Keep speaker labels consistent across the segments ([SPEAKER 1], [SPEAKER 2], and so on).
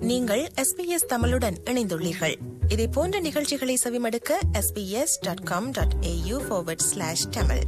[SPEAKER 1] நீங்கள் எஸ்பிஎஸ் தமிழுடன் இணைந்துள்ளீர்கள் இதே போன்ற நிகழ்ச்சிகளை செவிமடுக்க SBS dot com dot AU slash Tamil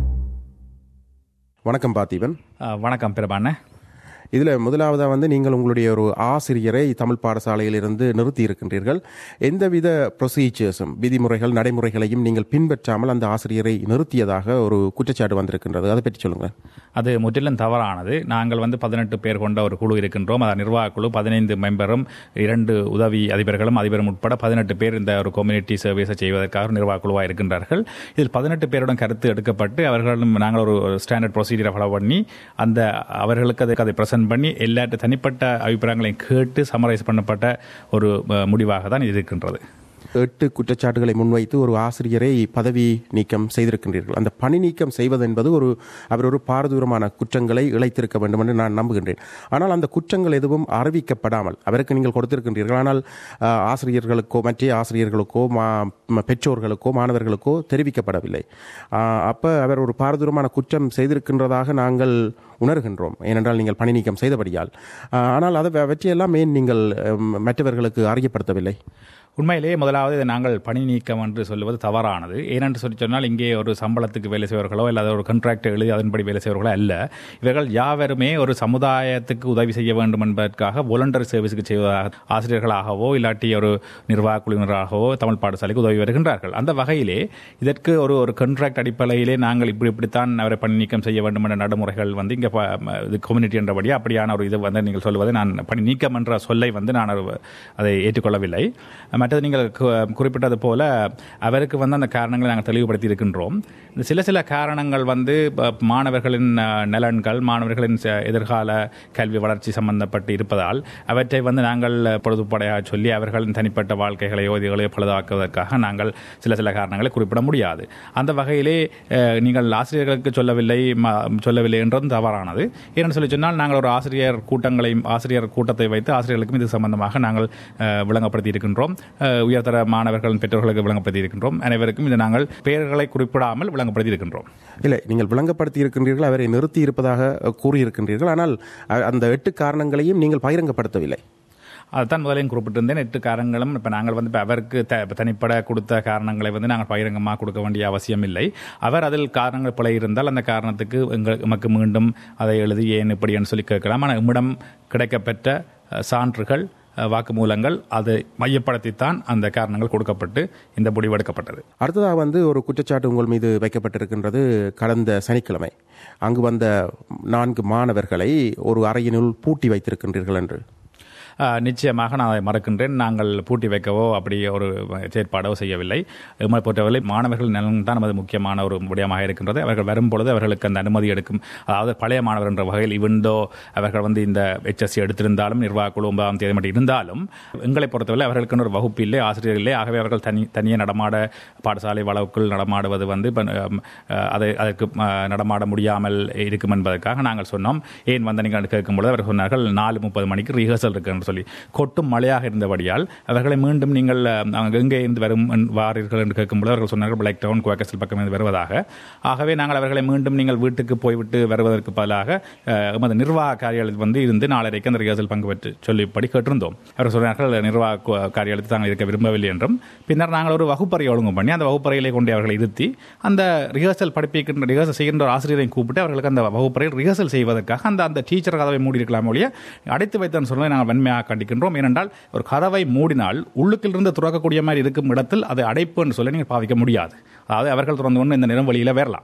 [SPEAKER 2] வணக்கம் பார்த்திபன்
[SPEAKER 3] அஹ், வணக்கம் பிரபாண்ண
[SPEAKER 2] இதில் முதலாவதாக வந்து நீங்கள் உங்களுடைய ஒரு ஆசிரியரை தமிழ் பாடசாலையிலிருந்து நிறுத்தி இருக்கின்றீர்கள் எந்தவித ப்ரொசீஜர்ஸும் விதிமுறைகள் நடைமுறைகளையும் நீங்கள் பின்பற்றாமல் அந்த ஆசிரியரை நிறுத்தியதாக ஒரு குற்றச்சாட்டு வந்திருக்கின்றது அதை பற்றி சொல்லுங்கள்
[SPEAKER 3] அது முற்றிலும் தவறானது நாங்கள் வந்து பதினெட்டு பேர் கொண்ட ஒரு குழு இருக்கின்றோம் அது நிர்வாக குழு பதினைந்து மெம்பரும் இரண்டு உதவி அதிபர்களும் அதிபரும் உட்பட பதினெட்டு பேர் இந்த ஒரு கம்யூனிட்டி சர்வீஸை செய்வதற்காக ஒரு நிர்வாக குழுவாக இருக்கின்றார்கள் இதில் பதினெட்டு பேருடன் கருத்து எடுக்கப்பட்டு அவர்களும் நாங்கள் ஒரு ஸ்டாண்டர்ட் ப்ரொசீஜரை ஃபாலோ பண்ணி அந்த அவர்களுக்கு அதை அதை ப்ரெசென்ட் பண்ணி எல்லா தனிப்பட்ட அபிப்பிராயங்களையும் கேட்டு சமரைஸ் பண்ணப்பட்ட ஒரு அஹ், முடிவாக தான் இது இருக்கின்றது
[SPEAKER 2] எட்டு குற்றச்சாட்டுகளை முன்வைத்து ஒரு ஆசிரியரை பதவி நீக்கம் செய்திருக்கின்றீர்கள் அந்த பணி நீக்கம் செய்வது என்பது ஒரு அவர் ஒரு பாரதூரமான குற்றங்களை இழைத்திருக்க வேண்டும் என்று நான் நம்புகின்றேன் ஆனால் அந்த குற்றங்கள் எதுவும் அறிவிக்கப்படாமல் அவருக்கு நீங்கள் கொடுத்திருக்கின்றீர்கள் ஆனால் ஆஹ், ஆசிரியர்களுக்கோ மற்ற ஆசிரியர்களுக்கோ மா ம- பெற்றோர்களுக்கோ மாணவர்களுக்கோ தெரிவிக்கப்படவில்லை ஆஹ், அப்ப அவர் ஒரு பாரதூரமான குற்றம் செய்திருக்கின்றதாக நாங்கள் உணர்கின்றோம் ஏனென்றால் நீங்கள் பணி நீக்கம் செய்தபடியால் ஆஹ், ஆனால் அதை வெற்றியெல்லாம் ஏன் நீங்கள் ஹம், மற்றவர்களுக்கு அறியப்படுத்தவில்லை
[SPEAKER 3] உண்மையிலேயே முதலாவது இதை நாங்கள் பணி நீக்கம் என்று சொல்லுவது தவறானது ஏனென்று சொல்லி சொன்னால் இங்கே ஒரு சம்பளத்துக்கு வேலை செய்வர்களோ அல்லது ஒரு கண்ட்ராக்ட் எழுதி அதன்படி வேலை செய்வர்களோ அல்ல இவர்கள் யாவருமே ஒரு சமுதாயத்துக்கு உதவி செய்ய வேண்டும் என்பதற்காக வோலண்டரி சர்வீஸுக்கு செய்வதாக ஆசிரியர்களாகவோ இல்லாட்டி ஒரு நிர்வாக குழுவினராகவோ தமிழ் பாடசாலைக்கு உதவி வருகின்றார்கள் அந்த வகையிலே இதற்கு ஒரு ஒரு கண்ட்ராக்ட் அடிப்படையிலே நாங்கள் இப்படி இப்படித்தான் அவரை பணி நீக்கம் செய்ய வேண்டும் என்ற நடைமுறைகள் வந்து இங்கே ப- ம- இது கம்யூனிட்டி என்றபடி அப்படியான ஒரு இது வந்து நீங்கள் சொல்வதை நான் பணி நீக்கம் என்ற சொல்லை வந்து நான் ஒரு- அதை ஏற்றுக்கொள்ளவில்லை மற்றது நீங்கள் கு- குறிப்பிட்டது போல அவருக்கு வந்து அந்த காரணங்களை நாங்கள் தெளிவுபடுத்தி இருக்கின்றோம் இந்த சில சில காரணங்கள் வந்து ப- மாணவர்களின் அஹ், நலன்கள் மாணவர்களின் ச- எதிர்கால கல்வி வளர்ச்சி சம்பந்தப்பட்டு இருப்பதால் அவற்றை வந்து நாங்கள் பொழுதுபடையாக சொல்லி அவர்களின் தனிப்பட்ட வாழ்க்கைகளையோ இதுகளையோ பழுதாக்குவதற்காக நாங்கள் சில சில காரணங்களை குறிப்பிட முடியாது அந்த வகையிலே அஹ், நீங்கள் ஆசிரியர்களுக்கு சொல்லவில்லை ம- சொல்லவில்லை என்றதும் தவறானது ஏன்னு சொல்லி சொன்னால் நாங்கள் ஒரு ஆசிரியர் கூட்டங்களையும் ஆசிரியர் கூட்டத்தை வைத்து ஆசிரியர்களுக்கும் இது சம்பந்தமாக நாங்கள் அஹ், விளங்கப்படுத்தி இருக்கின்றோம் அஹ், உயர்தர மாணவர்கள் பெற்றோர்களுக்கு விளங்கப்படுத்தி இருக்கின்றோம் அனைவருக்கும் இது நாங்கள் பெயர்களை குறிப்பிடாமல் விளங்கப்படுத்தி இருக்கின்றோம்
[SPEAKER 2] இல்லை நீங்கள் விளங்கப்படுத்தி இருக்கின்றீர்கள் அவரை நிறுத்தி இருப்பதாக அஹ், கூறியிருக்கின்றீர்கள் ஆனால் அஹ், அந்த எட்டு காரணங்களையும் நீங்கள் பகிரங்கப்படுத்தவில்லை
[SPEAKER 3] அதுதான் முதலையும் குறிப்பிட்டிருந்தேன் எட்டு காரணங்களும் இப்போ நாங்கள் வந்து இப்போ அவருக்கு த இப்ப தனிப்பட கொடுத்த காரணங்களை வந்து நாங்கள் பகிரங்கமாக கொடுக்க வேண்டிய அவசியம் இல்லை அவர் அதில் காரணங்கள் பிழை இருந்தால் அந்த காரணத்துக்கு எங்கள் எமக்கு மீண்டும் அதை எழுதி ஏன் இப்படின்னு சொல்லி கேட்கலாம் ஆனால் எம்மிடம் கிடைக்கப்பெற்ற அஹ், சான்றுகள் அஹ், வாக்குமூலங்கள் அதை மையப்படுத்தித்தான் அந்த காரணங்கள் கொடுக்கப்பட்டு இந்த முடிவு எடுக்கப்பட்டது
[SPEAKER 2] அடுத்ததாக வந்து ஒரு குற்றச்சாட்டு உங்கள் மீது வைக்கப்பட்டிருக்கின்றது கடந்த சனிக்கிழமை அங்கு வந்த நான்கு மாணவர்களை ஒரு அறையினுள் பூட்டி வைத்திருக்கின்றீர்கள் என்று
[SPEAKER 3] ஆஹ் நிச்சயமாக நான் அதை மறக்கின்றேன் நாங்கள் பூட்டி வைக்கவோ அப்படி ஒரு செயற்பாடோ செய்யவில்லை எம்மை பொறுத்தவரை மாணவர்கள் நலன் தான் நமது முக்கியமான ஒரு விடயமாக இருக்கின்றது அவர்கள் வரும்பொழுது அவர்களுக்கு அந்த அனுமதி எடுக்கும் அதாவது பழைய மாணவர் என்ற வகையில் இவண்டோ அவர்கள் வந்து இந்த ஹெச்எஸ்சி எடுத்திருந்தாலும் நிர்வாக குழு ஒன்பதாம் தேதி மட்டும் இருந்தாலும் எங்களை பொறுத்தவரை அவர்களுக்கு ஒரு வகுப்பு இல்லை ஆசிரியர் இல்லை ஆகவே அவர்கள் தனி தனியே நடமாட பாடசாலை வளவுக்குள் நடமாடுவது வந்து இப்ப, அம், அஹ், அதை அதற்கு அஹ், நடமாட முடியாமல் இருக்கும் என்பதற்காக நாங்கள் சொன்னோம் ஏன் வந்த நீங்கள் கேட்கும்பொழுது அவர் சொன்னார்கள் நாலு முப்பது மணிக்கு ரிஹர்சல் இருக்கு என்று சொல்லி கொட்டும் மழையாக இருந்தபடியால் அவர்களை மீண்டும் நீங்கள் அஹ், அவங்க எங்கே இருந்து வரும் என்- வாரீர்கள் என்று கேட்கும்போது அவர்கள் சொன்னார்கள் பிளாக் டவுன் குவாக்கஸில் பக்கம் இருந்து வருவதாக ஆகவே நாங்கள் அவர்களை மீண்டும் நீங்கள் வீட்டுக்கு போய்விட்டு வருவதற்கு பதிலாக அஹ், எமது நிர்வாக காரியாலயத்தில் வந்து இருந்து நாளரைக்கு அந்த ரிஹர்சல் பங்கு பெற்று சொல்லிப்படி கேட்டிருந்தோம் அவர் சொன்னார்கள் நிர்வாக கு- காரியாலயத்தில் தாங்கள் இருக்க விரும்பவில்லை என்றும் பின்னர் நாங்கள் ஒரு வகுப்பறை ஒழுங்கு பண்ணி அந்த வகுப்பறையிலே கொண்டு அவர்களை இருத்தி அந்த ரிஹர்சல் படிப்பிக்கின்ற ரிஹர்சல் செய்கின்ற ஒரு ஆசிரியரை கூப்பிட்டு அவர்களுக்கு அந்த வகுப்பறையில் ரிஹர்சல் செய்வதற்காக அந்த அந்த டீச்சர் கதவை மூடி இருக்கலாம் ஒழிய அடைத்து வைத்தன்னு சொல்வதை நாங்கள் வன்மையாக கண்டிக்கின்றோம் ஏனென்றால் ஒரு கதவை மூடினால் உள்ளுக்கிலிருந்து துறக்கக்கூடிய மாதிரி இருக்கும் இடத்தில் அதை அடைப்பு என்று சொல்லி நீங்கள் பாவிக்க முடியாது அதாவது அவர்கள் திறந்து கொண்டு இந்த நிறம் வழியில் வரலாம்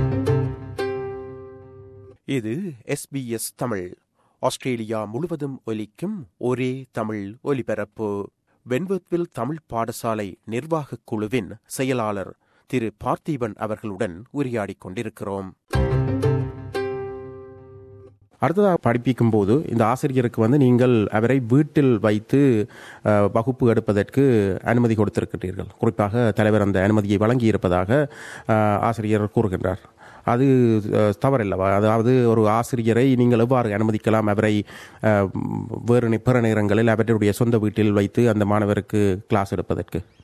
[SPEAKER 2] இது எஸ்பிஎஸ் தமிழ் ஆஸ்திரேலியா முழுவதும் ஒலிக்கும் ஒரே தமிழ் ஒலிபரப்பு வென்வர்த்வில் தமிழ் பாடசாலை நிர்வாகக் குழுவின் செயலாளர் திரு பார்த்திபன் அவர்களுடன் உரையாடிக் கொண்டிருக்கிறோம் அடுத்ததாக படிப்பிக்கும் போது இந்த ஆசிரியருக்கு வந்து நீங்கள் அவரை வீட்டில் வைத்து அஹ், வகுப்பு எடுப்பதற்கு அனுமதி கொடுத்திருக்கிறீர்கள் குறிப்பாக தலைவர் அந்த அனுமதியை வழங்கியிருப்பதாக அஹ், ஆசிரியர் கூறுகின்றார் அது அஹ், தவறில்லவா அதாவது ஒரு ஆசிரியரை நீங்கள் எவ்வாறு அனுமதிக்கலாம் அவரை அஹ், வேறு நி- பிற நேரங்களில் அவருடைய சொந்த வீட்டில் வைத்து அந்த மாணவருக்கு கிளாஸ் எடுப்பதற்கு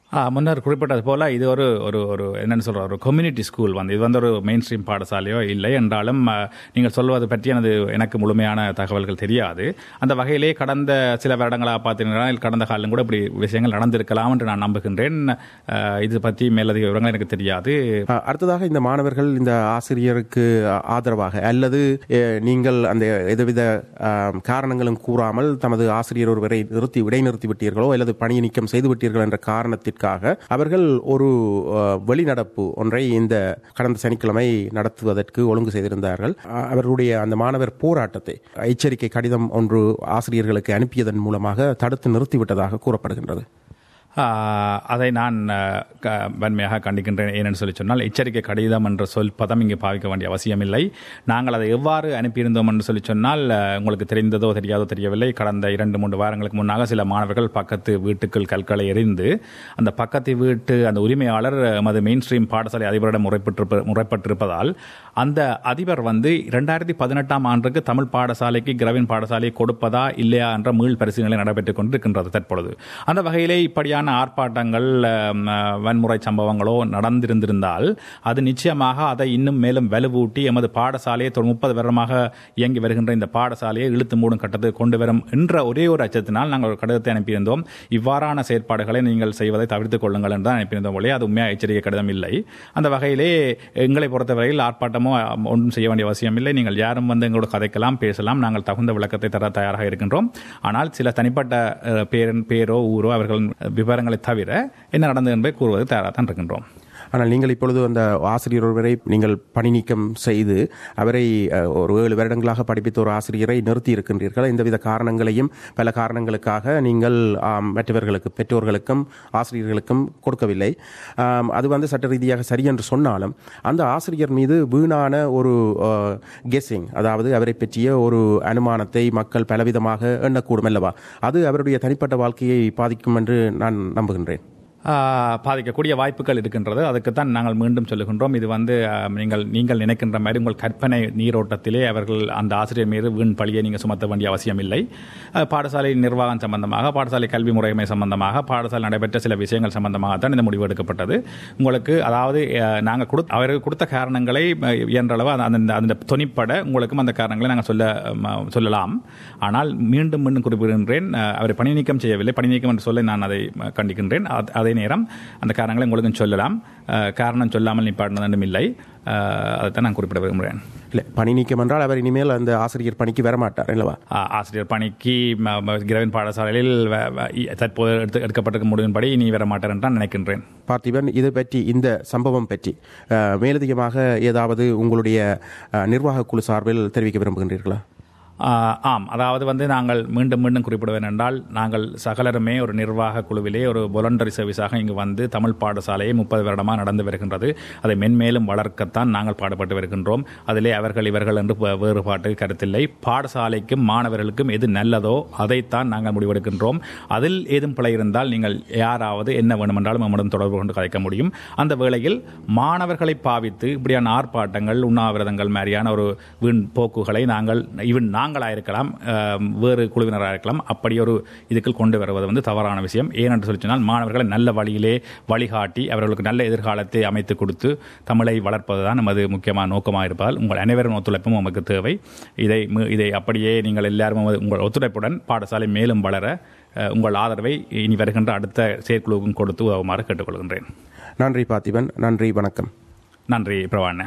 [SPEAKER 3] ஆ, முன்னர் குறிப்பிட்டது போல இது ஒரு ஒரு ஒரு என்னன்னு சொல்ற ஒரு கம்யூனிட்டி ஸ்கூல் வந்து இது வந்து ஒரு மெயின் ஸ்ட்ரீம் பாடசாலையோ இல்லை என்றாலும் ஆ, நீங்கள் சொல்வது பற்றி எனது எனக்கு முழுமையான தகவல்கள் தெரியாது அந்த வகையிலே கடந்த சில வருடங்களாக பார்த்தீங்கன்னா கடந்த காலம் கூட இப்படி விஷயங்கள் நடந்திருக்கலாம் என்று நான் நம்புகின்றேன் ஆ, இது பற்றி மேலதிக விவரங்கள் எனக்கு தெரியாது
[SPEAKER 2] அஹ், அடுத்ததாக இந்த மாணவர்கள் இந்த ஆசிரியருக்கு ஆதரவாக அல்லது அஹ், நீங்கள் அந்த எதுவித அஹ், காரணங்களும் கூறாமல் தமது ஆசிரியர் ஒருவரை நிறுத்தி இடைநிறுத்தி விட்டீர்களோ அல்லது பணி நீக்கம் செய்து விட்டீர்கள் என்ற காரணத்திற்காக அவர்கள் ஒரு அஹ், வெளிநடப்பு ஒன்றை இந்த கடந்த சனிக்கிழமை நடத்துவதற்கு ஒழுங்கு செய்திருந்தார்கள் அஹ், அவர்களுடைய அந்த மாணவர் போராட்டத்தை எச்சரிக்கை கடிதம் ஒன்று ஆசிரியர்களுக்கு அனுப்பியதன் மூலமாக தடுத்து நிறுத்திவிட்டதாக கூறப்படுகின்றது
[SPEAKER 3] ஆ, அதை நான் ஆ, க- வன்மையாக கண்டிக்கின்றேன் ஏனென்று சொல்லி சொன்னால் எச்சரிக்கை கடிதம் என்ற சொல் பதம் இங்கே பாவிக்க வேண்டிய அவசியமில்லை நாங்கள் அதை எவ்வாறு அனுப்பியிருந்தோம் என்று சொல்லி சொன்னால் ஆ, உங்களுக்கு தெரிந்ததோ தெரியாதோ தெரியவில்லை கடந்த இரண்டு மூன்று வாரங்களுக்கு முன்னாக சில மாணவர்கள் பக்கத்து வீட்டுக்குள் கற்களை எறிந்து அந்த பக்கத்து வீட்டு அந்த உரிமையாளர் எமது மெயின் ஸ்ட்ரீம் பாடசாலை அதிபரிடம் முறைப்பட்டிருப்ப முறைப்பட்டிருப்பதால் அந்த அதிபர் வந்து இரண்டாயிரத்தி பதினெட்டாம் ஆண்டுக்கு தமிழ் பாடசாலைக்கு கிரவின் பாடசாலையை கொடுப்பதா இல்லையா என்ற மீள் பரிசீலனை நடைபெற்றுக் கொண்டிருக்கின்றது தற்பொழுது அந்த வகையிலே இப்படியான ஆர்ப்பாட்டங்கள் ஆம், வன்முறை சம்பவங்களோ நடந்திருந்திருந்தால் அது நிச்சயமாக அதை இன்னும் மேலும் வலுவூட்டி எமது பாடசாலையை தொ- முப்பது வருடமாக இயங்கி வருகின்ற இந்த பாடசாலையை இழுத்து மூடும் கட்டத்துக்கு கொண்டு வரும் என்ற ஒரே ஒரு அச்சத்தினால் நாங்கள் ஒரு கடிதத்தை அனுப்பியிருந்தோம் இவ்வாறான செயற்பாடுகளை நீங்கள் செய்வதை தவிர்த்துக் கொள்ளுங்கள் என்று தான் அனுப்பியிருந்தோம் ஒழிய அது உண்மையாக எச்சரிக்கை கடிதம் இல்லை அந்த வகையிலே எங்களை பொறுத்தவரையில் ஆர்ப்பாட்டமோ அம், ஒன்றும் செய்ய வேண்டிய அவசியம் இல்லை நீங்கள் யாரும் வந்து எங்களோட கதைக்கலாம் பேசலாம் நாங்கள் தகுந்த விளக்கத்தை தர தயாராக இருக்கின்றோம் ஆனால் சில தனிப்பட்ட அஹ், பேரன் பேரோ ஊரோ அவர்களின் விவரங்களை தவிர என்ன நடந்தது என்பதை கூறுவது தயாராக தான் இருக்கின்றோம்
[SPEAKER 2] ஆனால் நீங்கள் இப்பொழுது அந்த ஆசிரியர் ஒருவரை நீங்கள் பணி நீக்கம் செய்து அவரை அஹ், ஒரு ஏழு வருடங்களாக படிப்பித்த ஒரு ஆசிரியரை நிறுத்தி இருக்கின்றீர்கள் எந்தவித காரணங்களையும் பல காரணங்களுக்காக நீங்கள் ஆம், மற்றவர்களுக்கு பெற்றோர்களுக்கும் ஆசிரியர்களுக்கும் கொடுக்கவில்லை ஆம், அது வந்து சட்ட ரீதியாக சரி என்று சொன்னாலும் அந்த ஆசிரியர் மீது வீணான ஒரு கெஸ்ஸிங் அதாவது அவரை பற்றிய ஒரு அனுமானத்தை மக்கள் பலவிதமாக எண்ணக்கூடும் அல்லவா அது அவருடைய தனிப்பட்ட வாழ்க்கையை பாதிக்கும் என்று நான் நம்புகின்றேன்
[SPEAKER 3] ஆஹ், பாதிக்கக்கூடிய வாய்ப்புகள் இருக்கின்றது அதுக்குத்தான் நாங்கள் மீண்டும் சொல்லுகின்றோம் இது வந்து ஆஹ், நீங்கள் நீங்கள் நினைக்கின்ற மாதிரி உங்கள் கற்பனை நீரோட்டத்திலே அவர்கள் அந்த ஆசிரியர் மீது வீண் பழியை நீங்கள் சுமத்த வேண்டிய அவசியம் இல்லை ஆஹ், பாடசாலை நிர்வாகம் சம்பந்தமாக பாடசாலை கல்வி முறைமை சம்பந்தமாக பாடசாலை நடைபெற்ற சில விஷயங்கள் சம்பந்தமாக தான் இந்த முடிவு எடுக்கப்பட்டது உங்களுக்கு அதாவது ஆஹ், நாங்கள் கொடு அவர்கள் கொடுத்த காரணங்களை ஆஹ், இயன்றளவு அந்த- அந்த அந்த துணிப்பட உங்களுக்கும் அந்த காரணங்களை நாங்கள் சொல்ல ம, சொல்லலாம் ஆனால் மீண்டும் மீண்டும் குறிப்பிடுகின்றேன் ஆஹ், அவரை பணி நீக்கம் செய்யவில்லை பணி நீக்கம் என்று சொல்ல நான் அதை ம, கண்டிக்கின்றேன் அத்- அதே நேரம் அந்த காரணங்களை உங்களுக்கும் சொல்லலாம் ஆஹ், காரணம் சொல்லாமல் நிப்பாட்டினதும் இல்லை ஆஹ், அதைத்தான் நான் குறிப்பிட விரும்புகிறேன்
[SPEAKER 2] இல்லை பணி நீக்கம் என்றால் அவர் இனிமேல் அந்த ஆசிரியர் பணிக்கு வரமாட்டார் அல்லவா
[SPEAKER 3] ஆ, ஆசிரியர் பணிக்கு ம- ம- கிரவின் பாடசாலையில் வ- வ- இ- தற்போது எடுத்து எடுக்கப்பட்டிருக்க முடிவின்படி இனி வர மாட்டார் என்று நான் நினைக்கின்றேன்
[SPEAKER 2] பார்த்திபன் இது பற்றி இந்த சம்பவம் பற்றி அஹ், மேலதிகமாக ஏதாவது உங்களுடைய அஹ், நிர்வாகக் குழு சார்பில் தெரிவிக்க விரும்புகின்றீர்களா
[SPEAKER 3] ஆ, ஆம் அதாவது வந்து நாங்கள் மீண்டும் மீண்டும் குறிப்பிடுவேன் என்றால் நாங்கள் சகலருமே ஒரு நிர்வாக குழுவிலே ஒரு volunteer சர்வீஸாக இங்கு வந்து தமிழ் பாடசாலையை முப்பது வருடமாக நடந்து வருகின்றது அதை மென்மேலும் வளர்க்கத்தான் நாங்கள் பாடுபட்டு வருகின்றோம் அதிலே அவர்கள் இவர்கள் என்று வே- வேறுபாட்டு கருத்தில்லை பாடசாலைக்கும் மாணவர்களுக்கும் எது நல்லதோ அதைத்தான் நாங்கள் முடிவெடுக்கின்றோம் அதில் ஏதும் பிழை இருந்தால் நீங்கள் யாராவது என்ன வேண்டுமென்றாலும் நம்முடன் தொடர்பு கொண்டு கதைக்க முடியும் அந்த வேளையில் மாணவர்களை பாவித்து இப்படியான ஆர்ப்பாட்டங்கள் உண்ணாவிரதங்கள் மாதிரியான ஒரு வீண் போக்குகளை நாங்கள் ஈவன் நாங்களாக இருக்கலாம் அஹ், வேறு குழுவினராக இருக்கலாம் அப்படி ஒரு இதுக்குள் கொண்டு வருவது வந்து தவறான விஷயம் ஏனென்று சொல்லி சொன்னால் மாணவர்களை நல்ல வழியிலே வழிகாட்டி அவர்களுக்கு நல்ல எதிர்காலத்தை அமைத்து கொடுத்து தமிழை வளர்ப்பதுதான் நமது முக்கியமான நோக்கமாக இருப்பதால் உங்கள் அனைவரும் ஒத்துழைப்பும் நமக்கு தேவை இதை மீ- இதை அப்படியே நீங்கள் எல்லாரும் உமது- உங்கள் ஒத்துழைப்புடன் பாடசாலை மேலும் வளர அஹ், உங்கள் ஆதரவை இனி வருகின்ற அடுத்த செயற்குழுவுக்கும் கொடுத்து உதவுமாறு கேட்டுக்கொள்கின்றேன்
[SPEAKER 2] நன்றி பார்த்திபன் நன்றி வணக்கம்
[SPEAKER 3] நன்றி பிரவாண்ண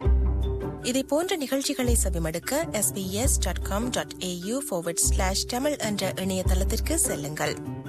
[SPEAKER 1] இதை போன்ற நிகழ்ச்சிகளை செவிமடுக்க sbs.com.au forward slash தமிழ் என்ற இணையதளத்திற்கு செல்லுங்கள்